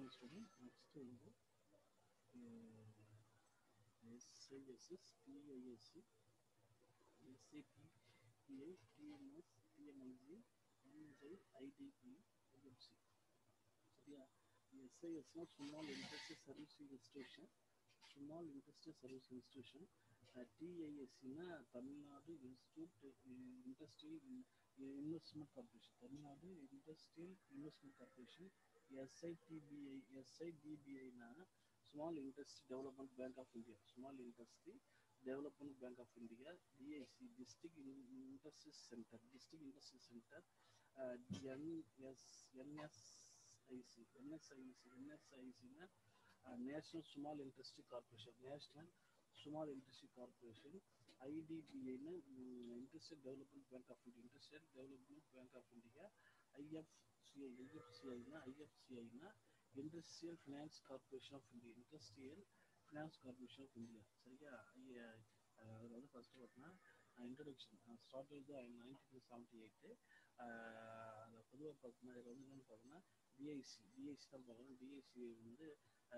Student next வந்து SISS TISC SAB BI DNS DNIG NSI IDB IFC சரியா எஸ்ஐஎஸ்னா small industrial service institution small industrial service institution டிஐஎஸ்சினா Tamil Nadu institute industrial investment corporation Tamil Nadu industrial investment corporation SIDBI எஸ்ஐடிபிஐனா small industry development bank of India small industry development bank of India DIC district industry centre district industry centre NS NSIC NSIC என்எஸ்ஐசினா national small industry corporation national small industry corporation ஐடிபிஐன்னு industrial development bank of India industrial development bank of India IFCI ஐஎஃப்சிஐனா ஐஎஃப்சிஐனா industrial finance corporation of India industrial finance corporation of India சரியா அதில் வந்து first பார்த்தீங்கன்னா introduction start வந்து nineteen seventy eight அதில் பொதுவாக பார்த்தீங்கன்னா இதில் வந்து என்னென்னு பார்த்தீங்கன்னா டிஐசி டிஐசி தான் பார்க்கணும் டிஐசி வந்து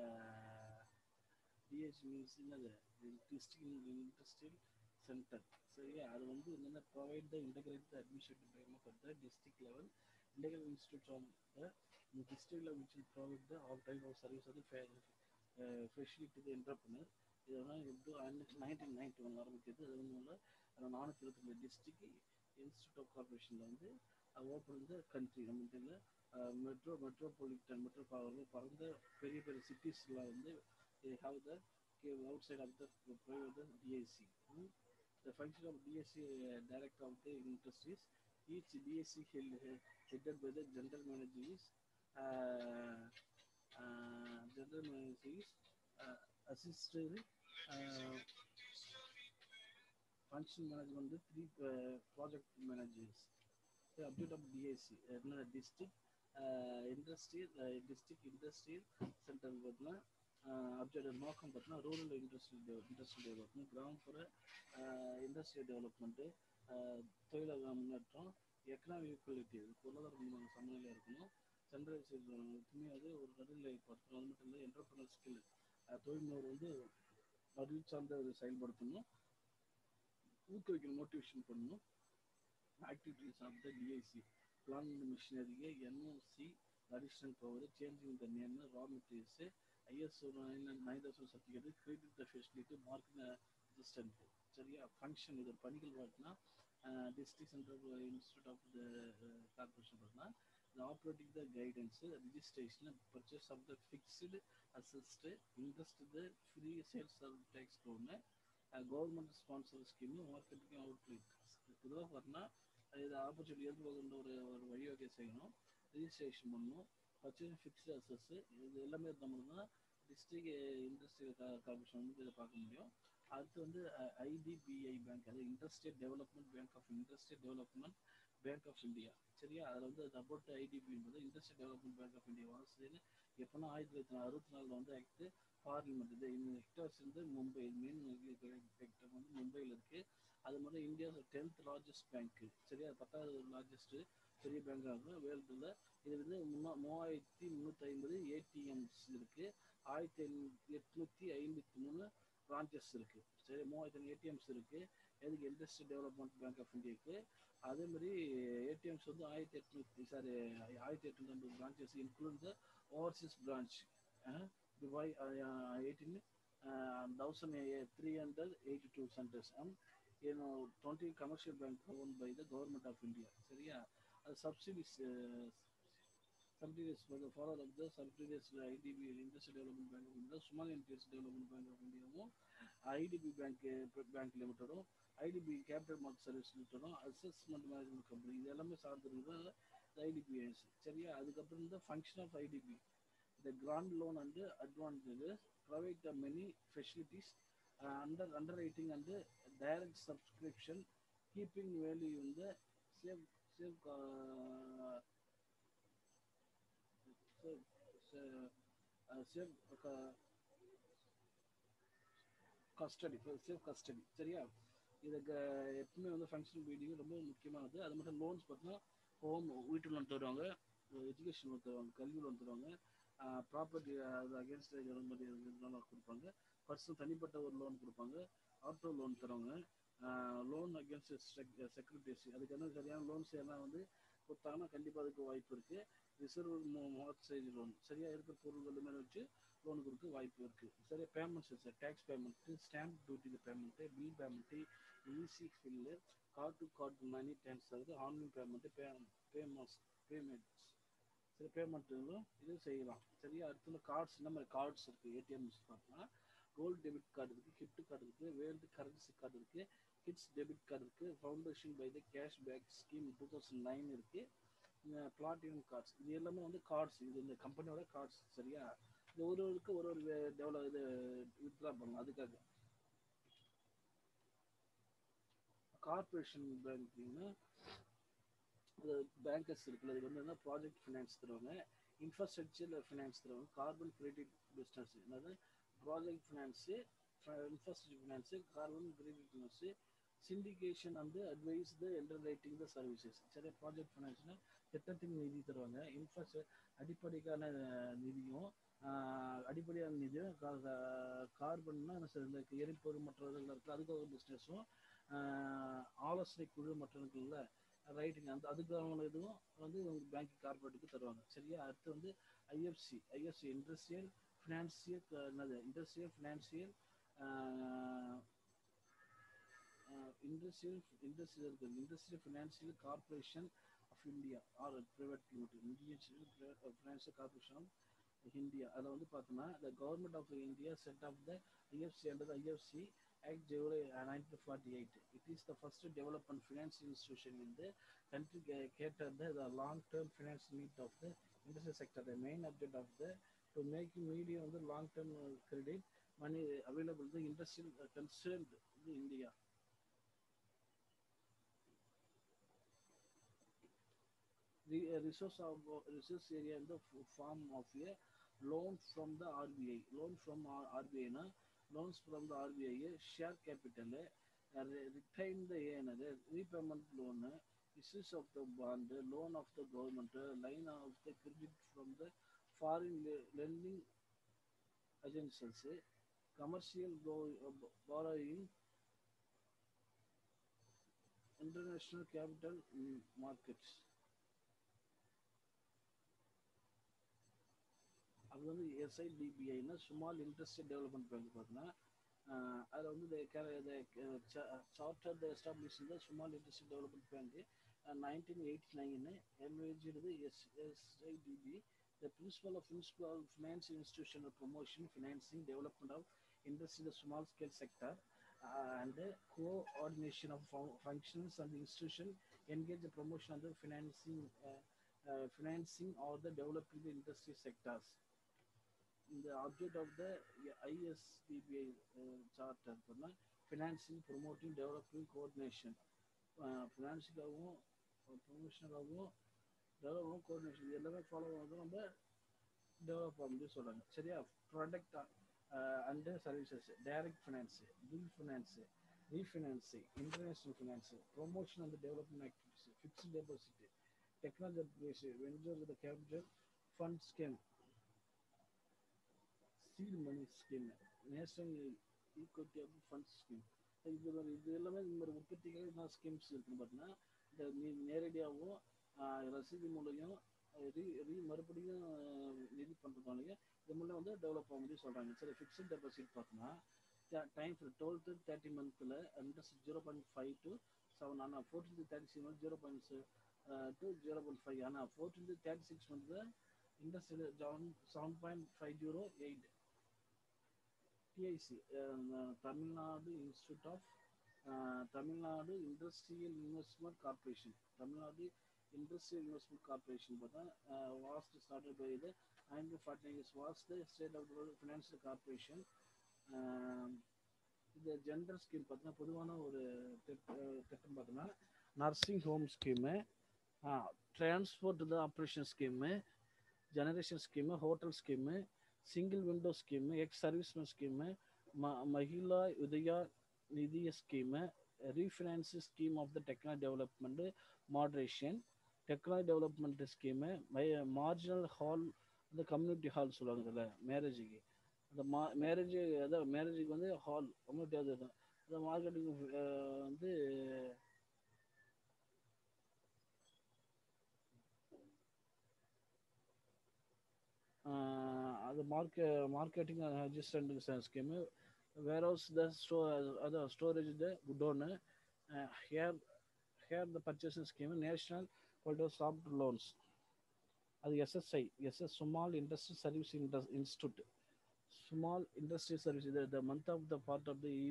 டிஐசி மீன்ஸ் என்னது டிஸ்ட்ரிக்ட் இண்டஸ்ட்ரியல் சென்டர் சரியா அது வந்து என்னென்ன provide the integrate the administrative framework at the district level integrate institute of the district level which will provide the all type of service of the fair, uh, facility to the entrepreneur. இதெல்லாம் வந்து nineteen ninety one ஆரம்பிக்கிறது அது ஒன்றும் நானூற்றி இருபத்தி district institute of கார்பரேஷனில் வந்து open the country நம்ம இதில் மெட்ரோ மெட்ரோபாலிட்டன் மெட்ரோ பறந்த பெரிய பெரிய சிட்டிஸ்லாம் வந்து have the outside of the private DSC the function of DSC director of the industries each DSC headed by the general manager is uh, uh, general manager is uh, assisted uh, function management the three uh, project managers the update of DSC uh, district uh, industrial uh, district industrial center பார்த்தீங்கன்னா object நோக்கம் பார்த்தீங்கன்னா rural industrial industrial development கிராமப்புற industrial development தொழிலாளர் முன்னேற்றம் economic equality பொருளாதார சமநிலையாக இருக்கணும் centralisation அது ஒரு நடுநிலைப்படுத்தணும் அது மட்டும் இல்லை என்டர்பிரனர் ஸ்கில் தொழில்நுட்பம் வந்து அறிவு சார்ந்த செயல்படுத்தணும் ஊக்குவிக்கணும் மோட்டிவேஷன் பண்ணணும் activities of the DIC plan மிஷினரியை NOC additional power changing the name raw materials ISO nine nine thousand certificate credit the facility marking assistant சரியா ஃபங்க்ஷன் இது பணிகள் பார்த்தீங்கன்னா district central institute of the corporation பார்த்தீங்கன்னா the operating the guidance, registration, purchase of the fixed assist, interest the free sales of tax loan, uh, government sponsor scheme, marketing outlet. பொதுவாக பார்த்தீங்கன்னா இது opportunity எதிர்பார்க்கின்ற ஒரு ஒரு வழிவகை செய்யணும் ரிஜிஸ்ட்ரேஷன் பண்ணணும் பர்ச்சேஸ் ஃபிக்ஸ்டு அசஸ் இது எல்லாமே நம்மளுக்கு தான் டிஸ்ட்ரிக்ட் இண்டஸ்ட்ரியல் கார்பரேஷன் வந்து இதை பார்க்க முடியும் அடுத்து வந்து ஐடிபிஐ பேங்க் அது industrial development bank of industrial development bank of India சரியா அதில் வந்து அது அபவுட் ஐடிபி என்பது industrial development bank of India வாசல் எப்போனா ஆயிரத்தி தொள்ளாயிரத்தி அறுபத்தி நாலில் வந்து ஆக்ட் பார்லிமெண்ட் இது இந்த ஹெக்டர்ஸ் வந்து மும்பை மெயின் ஹெக்டர் வந்து மும்பையில் இருக்குது அது மாதிரி இந்தியா டென்த் லார்ஜஸ்ட் பேங்க்கு சரியா பத்தாவது லார்ஜஸ்ட் பெரிய பேங்க் ஆகும் வேர்ல்டில் இது வந்து முன்னா மூவாயிரத்தி முந்நூற்றி ஐம்பது ஏடிஎம்ஸ் இருக்குது ஆயிரத்தி எட்நூற்றி ஐம்பத்தி மூணு பிரான்ச்சஸ் இருக்குது சரி மூவாயிரத்தி ஏடிஎம்ஸ் இருக்குது எதுக்கு இண்டஸ்ட்ரி டெவலப்மெண்ட் பேங்க் ஆஃப் இந்தியாவுக்கு அதே மாதிரி ஏடிஎம்ஸ் வந்து ஆயிரத்தி எட்நூத்தி சாரி ஆயிரத்தி எட்நூத்தி ஐம்பது branches include the overseas branch Dubai eighteen thousand three hundred eighty two centres ஏன்னோ twenty commercial bank own by the government of India சரியா அது subsidies subsidies follower of the subsidies IDB industrial development bank of India small industrial development bank of இந்தியாவும் IDB bank bank லிமிட்டடும் IDB capital mark service லிமிட்டடும் assessment management company இது எல்லாமே சார்ந்திருக்குது IDBS சரியா அதுக்கப்புறம் இந்த ஃபங்க்ஷன் ஆஃப் ஐடிபி இந்த grand loan and advantages provide the many facilities under underwriting and direct subscription keeping value இந்த save save save custody safe custody சரியா இதுக்கு எப்பவுமே வந்து ஃபங்க்ஷனல் பீடிங் ரொம்ப முக்கியமானது அது மட்டும் லோன்ஸ் பார்த்தீங்கன்னா ஹோம் வீட்டு லோன் தருவாங்க எஜுகேஷன் லோன் தருவாங்க கல்வி லோன் தருவாங்க ப்ராப்பர்ட்டி அது அகேன்ஸ்ட் மாதிரி இருந்தாலும் கொடுப்பாங்க பர்சனல் தனிப்பட்ட ஒரு லோன் கொடுப்பாங்க ஆட்டோ லோன் தருவாங்க லோன் அகேன்ஸ்ட் செக்யூரிட்டிஸ் அதுக்கான சரியான லோன்ஸ் எல்லாம் வந்து கொடுத்தாங்கன்னா கண்டிப்பாக அதுக்கு வாய்ப்பு இருக்குது ரிசர்வ் மார்க்சேஜ் லோன் சரியாக இருக்கிற பொருள்கள் மேலே வச்சு லோன் கொடுக்க வாய்ப்பு இருக்குது சரியா payments sir tax payment stamp duty payment bill payment easy fill card to card money transfer online payment pay payments payments சரி பேமெண்ட்டுங்களும் இது செய்யலாம் சரியா அடுத்த கார்ட்ஸ் இந்த மாதிரி கார்ட்ஸ் இருக்குது ஏடிஎம்ஸ் பார்த்தோம்னா கோல்டு டெபிட் கார்டு இருக்குது கிஃப்ட் கார்டு இருக்குது வேர்ல்டு கரன்சி கார்டு இருக்குது கிட்ஸ் டெபிட் கார்டு இருக்குது foundation by the cash back scheme two thousand nine இருக்குது பிளாட்டினம் கார்ட்ஸ் இது எல்லாமே வந்து கார்ட்ஸ் இது இந்த கம்பெனியோட கார்ட்ஸ் சரியா இது ஒரு ஒருக்கு ஒரு ஒரு டெவலப் இது வித்ரா பண்ணலாம் அதுக்காக கார்பரேஷன் பேங்க்னா பேங்கர்ஸ் இருக்குல்ல இது வந்து என்ன ப்ராஜெக்ட் ஃபினான்ஸ் தருவாங்க இன்ஃப்ராஸ்ட்ரக்சர் ஃபினான்ஸ் தருவாங்க கார்பன் கிரெடிட் பிஸ்னஸ் என்னது project finance infrastructure finance carbon credit finance syndication வந்து advise the elder writing the services சரி ப்ராஜெக்ட் ஃபினான்ஸ்னா திட்டத்தின் நிதி தருவாங்க இன்ஃப்ராஸ்ட்ரக்சர் அடிப்படைக்கான நிதியும் அடிப்படையான நிதியும் கார்பன்னா இந்த எரிபொருள் மற்றவர்கள் இருக்குது அதுக்கு ஒரு பிஸ்னஸும் ஆலோசனை குழு மற்றவர்களில் ரைட்டிங் அந்த அதுக்கான இதுவும் வந்து உங்களுக்கு பேங்க் கார்பரேட்டுக்கு தருவாங்க சரியா அடுத்து வந்து ஐஎஃப்சி ஐஎஃப்சி இண்டஸ்ட்ரியல் ஃபினான்சியல் என்னது இண்டஸ்ட்ரியல் ஃபினான்சியல் இண்டஸ்ட்ரியல் இண்டஸ்ட்ரியல் இருக்குது industrial financial corporation of India or private limited Indian financial corporation of India அதில் வந்து பார்த்தோம்னா the government of India set off the IFC under IFC Act July 1948. It is the first development finance institution in the country cater the, the long-term finance need of the industry sector. The main object of the to make medium the long-term uh, credit money available the industrial uh, concerned in India. The uh, resource of resource area in the form of a loan from the RBI. Loan from RBI na loans from the RBI, share capital, uh, retain the another repayment loan, issues of the bond, loan of the government, line of the credit from the foreign lending agencies, commercial borrowing, international capital markets. அது வந்து எஸ்ஐடிபிஐனா small industrial development bank பார்த்தீங்கன்னா அதில் வந்து chartered establish இந்த small industrial development bank nineteen eighty nine எம்ஏஜிடுது S SIDB the principal of principal of finance institutional promotion financing development of industrial small scale sector and coordination of functions and institution engage the promotion of the financing financing or the developing the industry sectors. The object of the ISDBI uh, charter financing, promoting, developing, coordination. ஃபினான்ஸுக்காகவும் ப்ரொமோஷனுக்காகவும் development coordination இது எல்லாமே follow பண்ணுறது நம்ம develop அப்படின்னு சொல்கிறாங்க சரியா product and services direct finance bill finance refinance international finance promotion and development activities fixed deposit technology based venture with the capital fund scheme seed money scheme national equity of fund scheme இது மாதிரி இது எல்லாமே இந்த மாதிரி உற்பத்திகள் என்ன schemes இருக்குன்னு பார்த்தீங்கன்னா இந்த நீ நேரடியாகவும் ரசீது மூலையும் ரீ ரீ மறுபடியும் நிதி பண்ணுறதாலையும் இது மூலம் வந்து டெவலப் ஆக முடியும் சொல்கிறாங்க சரி ஃபிக்ஸ்ட் டெபாசிட் பார்த்தோன்னா டைம் டுவெல்த்து தேர்ட்டி மந்த்தில் interest zero point five to seven ஆனால் fourteen to thirty six month zero point two zero point five ஆனால் fourteen to thirty six month industrial seven seven point five zero eight DIC Tamil Nadu institute of Tamil Nadu industrial investment corporation Tamil Nadu industrial investment corporation பார்த்தா was started by இது nineteen forty nine years was the state of financial corporation இந்த gender scheme பார்த்தீங்கன்னா பொதுவான ஒரு திட்டம் பார்த்தோன்னா nursing home scheme transport the operation scheme generation scheme hotel scheme single window scheme ex serviceman scheme ம மகிழா உதயா நிதிய scheme refinance scheme of the technology development moderation technology development scheme marginal hall அந்த community hall சொல்லுவாங்கல்ல மேரேஜுக்கு அந்த மா marriage அதான் மேரேஜுக்கு வந்து ஹால் கம்யூனிட்டி அது தான் அந்த மார்க்கெட்டிங் வந்து ஆஹ் அது மார்க்கெ marketing assistant scheme warehouse the ஸ்டோ அதான் storage the godown hire hire the purchasing scheme national holder soft loans அது SSI SS small industry service institute small industry service இது the month of the part of the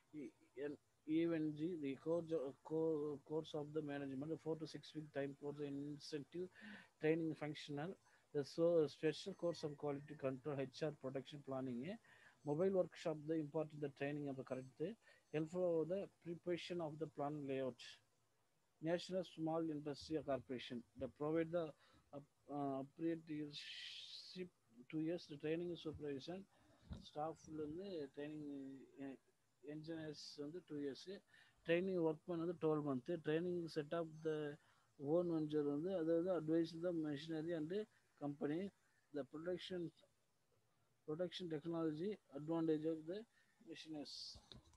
EVNG, the course, co- course of the management, four to six week time course incentive training functional, the so special course of quality control, HR production planning, eh, mobile workshop, the important the training of the correct, eh, helpful of the preparation of the plan layout. National Small Industry Corporation, they provide the uh, uh, apprenticeship two years, the training supervision, ஸ்டாஃப்லேருந்து training engineers வந்து two years training work பண்ணது twelve month training set off the own venture வந்து அது வந்து advise the machinery and company the production production technology advantage of the மிஷினர்ஸ்